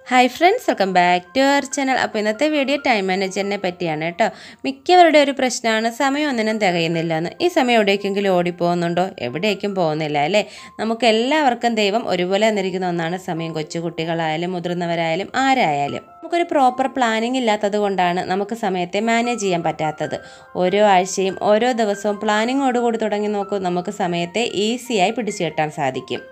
hi friends welcome back to our channel അപ്പോൾ ഇന്നത്തെ video time മാനേജറിനെ പറ്റിയാണ് കേട്ടോ മിക്കവരുടെ ഒരു പ്രശ്നമാണ് സമയം ഒന്നിനും തികയുന്നില്ല എന്ന് ഈ സമയം എവിടേക്കെങ്കിലും ഓടിപ്പോകുന്നുണ്ടോ എവിടേക്കും പോകുന്നില്ല അല്ലേ നമുക്ക് എല്ലാവർക്കും ദൈവം ഒരുപോലെ തന്നിരിക്കുന്ന ഒന്നാണ് സമയം കൊച്ചു കുട്ടികളായാലും മുതിർന്നവരായാലും ആരായാലും നമുക്കൊരു പ്രോപ്പർ പ്ലാനിങ് ഇല്ലാത്തത് കൊണ്ടാണ് നമുക്ക് സമയത്തെ മാനേജ് ചെയ്യാൻ പറ്റാത്തത് ഓരോ ആഴ്ചയും ഓരോ ദിവസവും പ്ലാനിങ്ങോടുകൂടി തുടങ്ങി നോക്കൂ നമുക്ക് സമയത്തെ ഈസിയായി പിടിച്ചു കെട്ടാൻ സാധിക്കും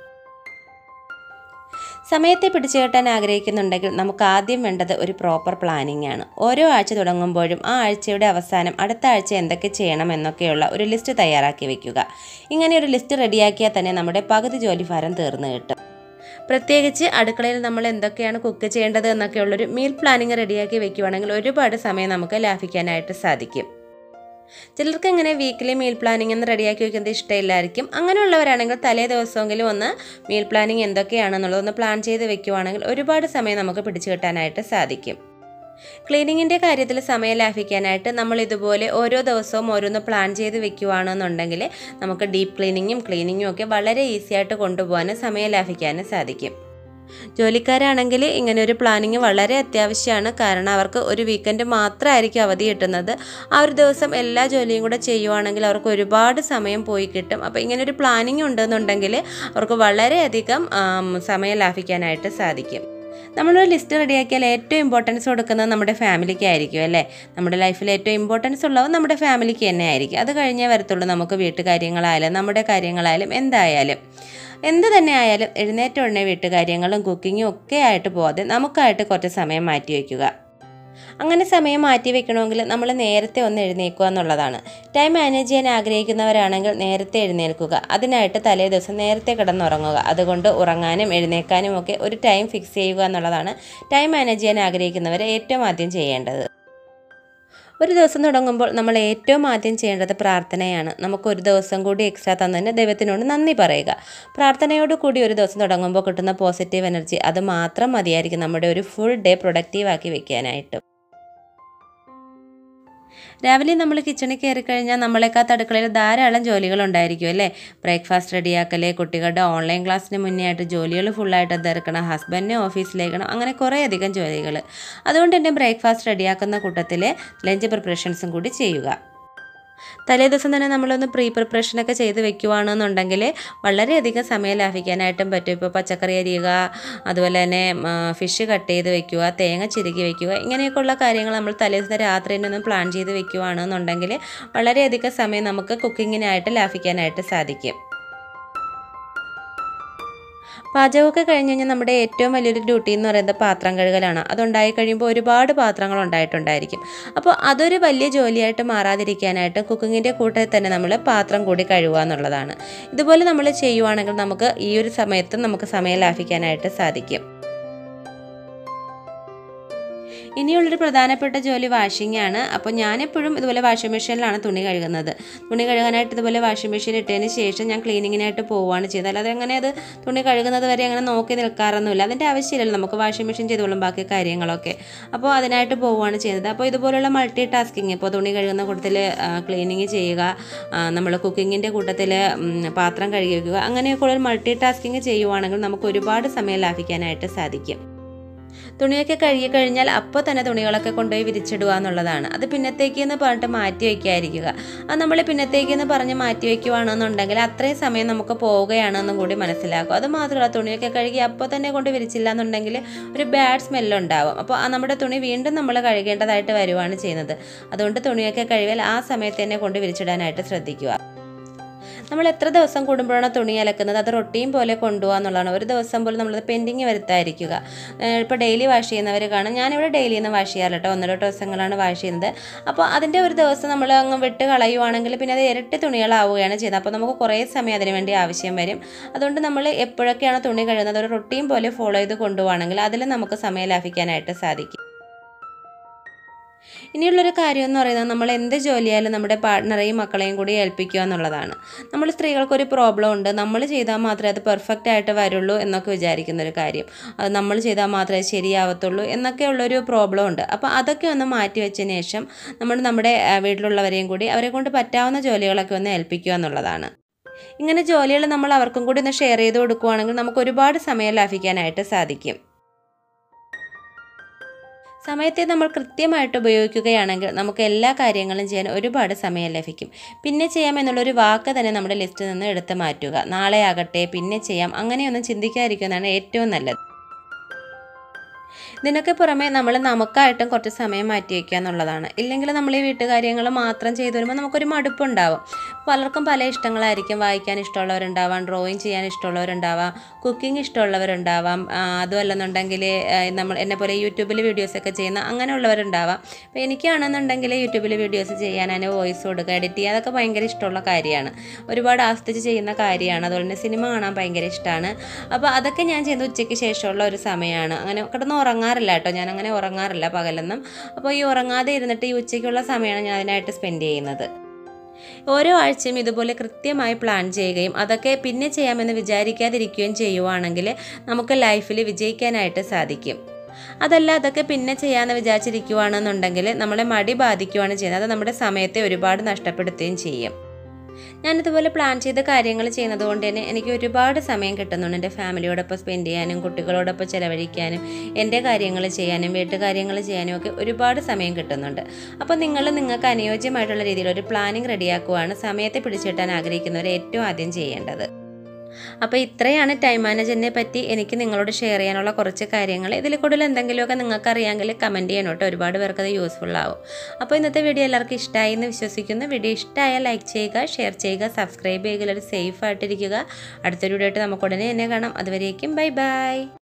സമയത്തെ പിടിച്ചു കെട്ടാൻ ആഗ്രഹിക്കുന്നുണ്ടെങ്കിൽ നമുക്ക് ആദ്യം വേണ്ടത് ഒരു പ്രോപ്പർ പ്ലാനിംഗ് ആണ് ഓരോ ആഴ്ച തുടങ്ങുമ്പോഴും ആ ആഴ്ചയുടെ അവസാനം അടുത്ത ആഴ്ച എന്തൊക്കെ ചെയ്യണം എന്നൊക്കെയുള്ള ഒരു ലിസ്റ്റ് തയ്യാറാക്കി വെക്കുക ഇങ്ങനെ ഒരു ലിസ്റ്റ് റെഡിയാക്കിയാൽ തന്നെ നമ്മുടെ പകുതി ജോലിഭാരം തീർന്നു കിട്ടും പ്രത്യേകിച്ച് അടുക്കളയിൽ നമ്മൾ എന്തൊക്കെയാണ് കുക്ക് ചെയ്യേണ്ടത് എന്നൊക്കെയുള്ളൊരു മീൽ പ്ലാനിങ് റെഡിയാക്കി വെക്കുകയാണെങ്കിൽ ഒരുപാട് സമയം നമുക്ക് ലാഭിക്കാനായിട്ട് സാധിക്കും ചിലർക്ക് ഇങ്ങനെ വീക്കിലി മീൽ പ്ലാനിങ് എന്ന് റെഡിയാക്കി വെക്കുന്നത് ഇഷ്ടമില്ലായിരിക്കും അങ്ങനെയുള്ളവരാണെങ്കിൽ തലേ ദിവസമെങ്കിലും ഒന്ന് മീൽ പ്ലാനിങ് എന്തൊക്കെയാണെന്നുള്ളത് ഒന്ന് പ്ലാൻ ചെയ്ത് വെക്കുവാണെങ്കിൽ ഒരുപാട് സമയം നമുക്ക് പിടിച്ചു കിട്ടാനായിട്ട് സാധിക്കും ക്ലീനിങ്ങിൻ്റെ കാര്യത്തിൽ സമയം ലാഭിക്കാനായിട്ട് നമ്മൾ ഇതുപോലെ ഓരോ ദിവസവും ഓരോന്ന് പ്ലാൻ ചെയ്ത് വെക്കുകയാണെന്നുണ്ടെങ്കിൽ നമുക്ക് ഡീപ്പ് ക്ലീനിങ്ങും ക്ലീനിങ്ങും ഒക്കെ വളരെ ഈസി ആയിട്ട് കൊണ്ടുപോകാനും സമയം ലാഭിക്കാനും സാധിക്കും ജോലിക്കാരാണെങ്കിൽ ഇങ്ങനെ ഒരു പ്ലാനിങ് വളരെ അത്യാവശ്യമാണ് കാരണം അവർക്ക് ഒരു വീക്കെൻഡ് മാത്രമായിരിക്കും അവധി കിട്ടുന്നത് ആ ഒരു ദിവസം എല്ലാ ജോലിയും കൂടെ ചെയ്യുവാണെങ്കിൽ അവർക്ക് ഒരുപാട് സമയം പോയി കിട്ടും അപ്പോൾ ഇങ്ങനെ ഒരു പ്ലാനിങ് ഉണ്ടെന്നുണ്ടെങ്കിൽ അവർക്ക് വളരെയധികം സമയം ലാഭിക്കാനായിട്ട് സാധിക്കും നമ്മളൊരു ലിസ്റ്റ് റെഡിയാക്കിയാൽ ഏറ്റവും ഇമ്പോർട്ടൻസ് കൊടുക്കുന്നത് നമ്മുടെ ഫാമിലിക്ക് ആയിരിക്കും അല്ലേ നമ്മുടെ ലൈഫിൽ ഏറ്റവും ഇമ്പോർട്ടൻസ് ഉള്ളത് നമ്മുടെ ഫാമിലിക്ക് തന്നെ ആയിരിക്കും അത് കഴിഞ്ഞേ വരത്തുള്ളൂ നമുക്ക് വീട്ടുകാര്യങ്ങളായാലും നമ്മുടെ കാര്യങ്ങളായാലും എന്തായാലും എന്ത് തന്നെ ആയാലും എഴുന്നേറ്റ ഉടനെ വീട്ടുകാര്യങ്ങളും കുക്കിങ്ങും ഒക്കെ ആയിട്ട് പോകാതെ നമുക്കായിട്ട് കുറച്ച് സമയം മാറ്റി വയ്ക്കുക അങ്ങനെ സമയം മാറ്റി വെക്കണമെങ്കിൽ നമ്മൾ നേരത്തെ ഒന്ന് എഴുന്നേക്കുക എന്നുള്ളതാണ് ടൈം മാനേജ് ചെയ്യാൻ ആഗ്രഹിക്കുന്നവരാണെങ്കിൽ നേരത്തെ എഴുന്നേൽക്കുക അതിനായിട്ട് തലേ ദിവസം നേരത്തെ കിടന്നുറങ്ങുക അതുകൊണ്ട് ഉറങ്ങാനും എഴുന്നേക്കാനും ഒക്കെ ഒരു ടൈം ഫിക്സ് ചെയ്യുക എന്നുള്ളതാണ് ടൈം മാനേജ് ചെയ്യാൻ ആഗ്രഹിക്കുന്നവർ ഏറ്റവും ആദ്യം ചെയ്യേണ്ടത് ഒരു ദിവസം തുടങ്ങുമ്പോൾ നമ്മൾ ഏറ്റവും ആദ്യം ചെയ്യേണ്ടത് പ്രാർത്ഥനയാണ് നമുക്ക് ഒരു ദിവസം കൂടി എക്സ്ട്രാ തന്നതിന് ദൈവത്തിനോട് നന്ദി പറയുക പ്രാർത്ഥനയോട് കൂടി ഒരു ദിവസം തുടങ്ങുമ്പോൾ കിട്ടുന്ന പോസിറ്റീവ് എനർജി അത് മാത്രം മതിയായിരിക്കും നമ്മുടെ ഒരു ഫുൾ ഡേ പ്രൊഡക്റ്റീവ് ആക്കി വെക്കാനായിട്ട് രാവിലെ നമ്മൾ കിച്ചണിൽ കയറി കഴിഞ്ഞാൽ നമ്മളെക്കാത്ത അടുക്കളയിൽ ധാരാളം ജോലികൾ ഉണ്ടായിരിക്കും അല്ലേ ബ്രേക്ക്ഫാസ്റ്റ് റെഡിയാക്കൽ കുട്ടികളുടെ ഓൺലൈൻ ക്ലാസ്സിന് മുന്നേ ആയിട്ട് ജോലികൾ ഫുള്ളായിട്ട് തീർക്കണം ഹസ്ബൻഡിനെ ഓഫീസിലേക്കണം അങ്ങനെ കുറേ അധികം ജോലികൾ അതുകൊണ്ട് തന്നെ ബ്രേക്ക്ഫാസ്റ്റ് റെഡിയാക്കുന്ന കൂട്ടത്തിൽ ലഞ്ച് പ്രിപ്പറേഷൻസും കൂടി ചെയ്യുക തലേ ദിവസം തന്നെ നമ്മളൊന്ന് പ്രീ പ്രിപ്പറേഷനൊക്കെ ചെയ്ത് വെക്കുവാണെന്നുണ്ടെങ്കിൽ വളരെയധികം സമയം ലാഭിക്കാനായിട്ടും പറ്റും ഇപ്പോൾ പച്ചക്കറി അരിയുക അതുപോലെ തന്നെ ഫിഷ് കട്ട് ചെയ്ത് വെക്കുക തേങ്ങ ചിരുകി വെക്കുക ഇങ്ങനെയൊക്കെയുള്ള കാര്യങ്ങൾ നമ്മൾ തലേ ദിവസം രാത്രി തന്നെ ഒന്ന് പ്ലാൻ ചെയ്ത് വെക്കുവാണെന്നുണ്ടെങ്കിൽ വളരെയധികം സമയം നമുക്ക് കുക്കിങ്ങിനായിട്ട് ലാഭിക്കാനായിട്ട് സാധിക്കും പാചകമൊക്കെ കഴിഞ്ഞ് കഴിഞ്ഞാൽ നമ്മുടെ ഏറ്റവും വലിയൊരു ഡ്യൂട്ടി എന്ന് പറയുന്നത് പാത്രം കഴുകലാണ് അതുണ്ടായി കഴിയുമ്പോൾ ഒരുപാട് പാത്രങ്ങൾ ഉണ്ടായിട്ടുണ്ടായിരിക്കും അപ്പോൾ അതൊരു വലിയ ജോലിയായിട്ട് മാറാതിരിക്കാനായിട്ട് കുക്കിങ്ങിൻ്റെ കൂട്ടത്തിൽ തന്നെ നമ്മൾ പാത്രം കൂടി കഴുകുക എന്നുള്ളതാണ് ഇതുപോലെ നമ്മൾ ചെയ്യുവാണെങ്കിൽ നമുക്ക് ഈ ഒരു സമയത്ത് നമുക്ക് സമയം ലാഭിക്കാനായിട്ട് സാധിക്കും ഇനിയുള്ളൊരു പ്രധാനപ്പെട്ട ജോലി വാഷിംഗ് ആണ് അപ്പോൾ ഞാനെപ്പോഴും ഇതുപോലെ വാഷിംഗ് മെഷീനിലാണ് തുണി കഴുകുന്നത് തുണി കഴുകാനായിട്ട് ഇതുപോലെ വാഷിംഗ് മെഷീൻ ഇട്ടതിന് ശേഷം ഞാൻ ക്ലീനിങ്ങിനായിട്ട് പോവുകയാണ് ചെയ്യുന്നത് അല്ലാതെ അങ്ങനെ അത് തുണി കഴുകുന്നത് വരെ അങ്ങനെ നോക്കി നിൽക്കാറൊന്നുമില്ല അതിൻ്റെ ആവശ്യമില്ലല്ലോ നമുക്ക് വാഷിംഗ് മെഷീൻ ചെയ്തോളും ബാക്കി കാര്യങ്ങളൊക്കെ അപ്പോൾ അതിനായിട്ട് പോവുകയാണ് ചെയ്യുന്നത് അപ്പോൾ ഇതുപോലുള്ള മൾട്ടി ടാസ്കിങ് ഇപ്പോൾ തുണി കഴുകുന്ന കൂട്ടത്തിൽ ക്ലീനിങ് ചെയ്യുക നമ്മൾ കുക്കിങ്ങിൻ്റെ കൂട്ടത്തിൽ പാത്രം കഴുകി വയ്ക്കുക അങ്ങനെയൊക്കെയുള്ള ഒരു മൾട്ടി ടാസ്കിങ് ചെയ്യുവാണെങ്കിൽ നമുക്ക് ഒരുപാട് സമയം ലാഭിക്കാനായിട്ട് സാധിക്കും തുണിയൊക്കെ കഴുകി കഴിഞ്ഞാൽ അപ്പോൾ തന്നെ തുണികളൊക്കെ കൊണ്ടുപോയി വിരിച്ചിടുക എന്നുള്ളതാണ് അത് പിന്നത്തേക്ക് എന്ന് പറഞ്ഞിട്ട് മാറ്റി വയ്ക്കാതിരിക്കുക അത് നമ്മൾ പിന്നത്തേക്ക് എന്ന് പറഞ്ഞ് മാറ്റി വയ്ക്കുവാണെന്നുണ്ടെങ്കിൽ അത്രയും സമയം നമുക്ക് പോവുകയാണെന്നും കൂടി മനസ്സിലാക്കും അത് മാത്രമല്ല തുണിയൊക്കെ കഴുകി അപ്പോൾ തന്നെ കൊണ്ട് വിരിച്ചില്ല എന്നുണ്ടെങ്കിൽ ഒരു ബാഡ് സ്മെല്ലുണ്ടാവും അപ്പോൾ ആ നമ്മുടെ തുണി വീണ്ടും നമ്മൾ കഴുകേണ്ടതായിട്ട് വരുവാണ് ചെയ്യുന്നത് അതുകൊണ്ട് തുണിയൊക്കെ കഴുകിയാൽ ആ സമയത്ത് തന്നെ കൊണ്ട് വിരിച്ചിടാനായിട്ട് ശ്രദ്ധിക്കുക നമ്മൾ എത്ര ദിവസം കൂടുമ്പോഴാണ് തുണി അലക്കുന്നത് അത് റൊട്ടീൻ പോലെ കൊണ്ടുപോകുക എന്നുള്ളതാണ് ഒരു ദിവസം പോലും നമ്മളത് പെൻഡിങ് വരുത്താതിരിക്കുക ഇപ്പോൾ ഡെയിലി വാഷ് ചെയ്യുന്നവർ കാണും ഞാനിവിടെ ഡെയിലി ഒന്നും വാഷ് ചെയ്യാറില്ല കേട്ടോ ഒന്നര ദിവസങ്ങളാണ് വാഷ് ചെയ്യുന്നത് അപ്പോൾ അതിൻ്റെ ഒരു ദിവസം നമ്മൾ അങ്ങ് വിട്ട് കളയുവാണെങ്കിൽ പിന്നെ അത് ഇരട്ടി തുണികളാവുകയാണ് ചെയ്യുന്നത് അപ്പോൾ നമുക്ക് കുറേ സമയം അതിന് വേണ്ടി ആവശ്യം വരും അതുകൊണ്ട് നമ്മൾ എപ്പോഴൊക്കെയാണ് തുണി കഴുകുന്നത് ഒരു റൊട്ടീൻ പോലെ ഫോളോ ചെയ്ത് കൊണ്ടുപോകണമെങ്കിൽ അതിൽ നമുക്ക് സമയം ലാഭിക്കാനായിട്ട് സാധിക്കും ഇനിയുള്ളൊരു കാര്യം എന്ന് പറയുന്നത് നമ്മൾ എന്ത് ജോലിയായാലും നമ്മുടെ പാർട്ട്ണറെയും മക്കളെയും കൂടി ഏൽപ്പിക്കുക എന്നുള്ളതാണ് നമ്മൾ സ്ത്രീകൾക്കൊരു പ്രോബ്ലം ഉണ്ട് നമ്മൾ ചെയ്താൽ മാത്രമേ അത് പെർഫെക്റ്റ് ആയിട്ട് വരുള്ളൂ എന്നൊക്കെ വിചാരിക്കുന്ന ഒരു കാര്യം അത് നമ്മൾ ചെയ്താൽ മാത്രമേ ശരിയാവത്തുള്ളൂ എന്നൊക്കെയുള്ളൊരു പ്രോബ്ലം ഉണ്ട് അപ്പോൾ അതൊക്കെ ഒന്ന് മാറ്റി വെച്ചതിന് ശേഷം നമ്മൾ നമ്മുടെ വീട്ടിലുള്ളവരെയും കൂടി അവരെ കൊണ്ട് പറ്റാവുന്ന ജോലികളൊക്കെ ഒന്ന് ഏൽപ്പിക്കുക എന്നുള്ളതാണ് ഇങ്ങനെ ജോലികൾ നമ്മൾ അവർക്കും കൂടി ഒന്ന് ഷെയർ ചെയ്ത് കൊടുക്കുകയാണെങ്കിൽ നമുക്ക് ഒരുപാട് സമയം ലാഭിക്കാനായിട്ട് സാധിക്കും സമയത്തെ നമ്മൾ കൃത്യമായിട്ട് ഉപയോഗിക്കുകയാണെങ്കിൽ നമുക്ക് എല്ലാ കാര്യങ്ങളും ചെയ്യാൻ ഒരുപാട് സമയം ലഭിക്കും പിന്നെ ചെയ്യാമെന്നുള്ളൊരു വാക്ക് തന്നെ നമ്മുടെ ലിസ്റ്റിൽ നിന്ന് എടുത്ത് മാറ്റുക നാളെ ആകട്ടെ പിന്നെ ചെയ്യാം അങ്ങനെയൊന്നും ചിന്തിക്കാതിരിക്കുന്നതാണ് ഏറ്റവും നല്ലത് ഇതിനൊക്കെ പുറമെ നമ്മൾ നമുക്കായിട്ടും കുറച്ച് സമയം മാറ്റി വയ്ക്കുക എന്നുള്ളതാണ് ഇല്ലെങ്കിൽ നമ്മൾ ഈ വീട്ടുകാര്യങ്ങൾ മാത്രം ചെയ്തു വരുമ്പോൾ നമുക്കൊരു മടുപ്പുണ്ടാവും പലർക്കും പല ഇഷ്ടങ്ങളായിരിക്കും വായിക്കാൻ ഇഷ്ടമുള്ളവരുണ്ടാവാം ഡ്രോയിങ് ചെയ്യാൻ ഇഷ്ടമുള്ളവരുണ്ടാവാം കുക്കിംഗ് ഇഷ്ടമുള്ളവരുണ്ടാവാം ആ, അതുമല്ലെന്നുണ്ടെങ്കിൽ നമ്മൾ എന്നെ പോലെ യൂട്യൂബിൽ വീഡിയോസൊക്കെ ചെയ്യുന്ന അങ്ങനെയുള്ളവരുണ്ടാവാം അപ്പോൾ എനിക്കാണെന്നുണ്ടെങ്കിൽ യൂട്യൂബിൽ വീഡിയോസ് ചെയ്യാൻ അതിന് വോയിസ് കൊടുക്കുക എഡിറ്റ് ചെയ്യുക അതൊക്കെ ഭയങ്കര ഇഷ്ടമുള്ള കാര്യമാണ് ഒരുപാട് ആസ്വദിച്ച് ചെയ്യുന്ന കാര്യമാണ് അതുപോലെ തന്നെ സിനിമ കാണാൻ ഭയങ്കര ഇഷ്ടമാണ് അപ്പോൾ അതൊക്കെ ഞാൻ ചെയ്യുന്നത് ഉച്ചയ്ക്ക് ശേഷമുള്ള ഒരു സമയമാണ് അങ്ങനെ കിടന്ന് ഉറങ്ങാറില്ല കേട്ടോ ഞാൻ അങ്ങനെ ഉറങ്ങാറില്ല പകലൊന്നും അപ്പോൾ ഈ ഉറങ്ങാതെ ഇരുന്നിട്ട് ഈ ഉച്ചയ്ക്കുള്ള സമയമാണ് ഞാൻ അതിനായിട്ട് സ്പെൻഡ് ചെയ്യുന്നത് ഓരോ ആഴ്ചയും ഇതുപോലെ കൃത്യമായി പ്ലാൻ ചെയ്യുകയും അതൊക്കെ പിന്നെ ചെയ്യാമെന്ന് വിചാരിക്കാതിരിക്കുകയും ചെയ്യുവാണെങ്കിൽ നമുക്ക് ലൈഫിൽ വിജയിക്കാനായിട്ട് സാധിക്കും അതല്ല അതൊക്കെ പിന്നെ ചെയ്യാമെന്ന് വിചാരിച്ചിരിക്കുകയാണെന്നുണ്ടെങ്കിൽ നമ്മളെ മടി ബാധിക്കുകയാണ് ചെയ്യുന്നത് അത് നമ്മുടെ സമയത്തെ ഒരുപാട് നഷ്ടപ്പെടുത്തുകയും ചെയ്യും ഞാനിതുപോലെ പ്ലാൻ ചെയ്ത കാര്യങ്ങൾ ചെയ്യുന്നത് കൊണ്ട് തന്നെ എനിക്ക് ഒരുപാട് സമയം കിട്ടുന്നുണ്ട് എൻ്റെ ഫാമിലിയോടൊപ്പം സ്പെൻഡ് ചെയ്യാനും കുട്ടികളോടൊപ്പം ചിലവഴിക്കാനും എൻ്റെ കാര്യങ്ങൾ ചെയ്യാനും വീട്ടുകാര്യങ്ങൾ ചെയ്യാനും ഒക്കെ ഒരുപാട് സമയം കിട്ടുന്നുണ്ട് അപ്പോൾ നിങ്ങൾ നിങ്ങൾക്ക് അനുയോജ്യമായിട്ടുള്ള രീതിയിൽ ഒരു പ്ലാനിങ് റെഡിയാക്കുവാണ് സമയത്തെ പിടിച്ചിട്ടാൻ ആഗ്രഹിക്കുന്നവർ ഏറ്റവും ആദ്യം ചെയ്യേണ്ടത് അപ്പോൾ ഇത്രയാണ് ടൈം മാനേജറിനെ പറ്റി എനിക്ക് നിങ്ങളോട് ഷെയർ ചെയ്യാനുള്ള കുറച്ച് കാര്യങ്ങൾ ഇതിൽ കൂടുതൽ എന്തെങ്കിലുമൊക്കെ നിങ്ങൾക്ക് അറിയാമെങ്കിൽ കമൻറ്റ് ചെയ്യണം കേട്ടോ ഒരുപാട് പേർക്ക് അത് യൂസ്ഫുൾ ആവും അപ്പോൾ ഇന്നത്തെ വീഡിയോ എല്ലാവർക്കും ഇഷ്ടമായി എന്ന് വിശ്വസിക്കുന്നു വീഡിയോ ഇഷ്ടമായാൽ ലൈക്ക് ചെയ്യുക ഷെയർ ചെയ്യുക സബ്സ്ക്രൈബ് ചെയ്യുക എല്ലാവരും സേഫ് ആയിട്ടിരിക്കുക അടുത്തൊരു വീഡിയോ ആയിട്ട് നമുക്ക് ഉടനെ തന്നെ കാണാം അതുവരേക്കും ബൈ ബൈ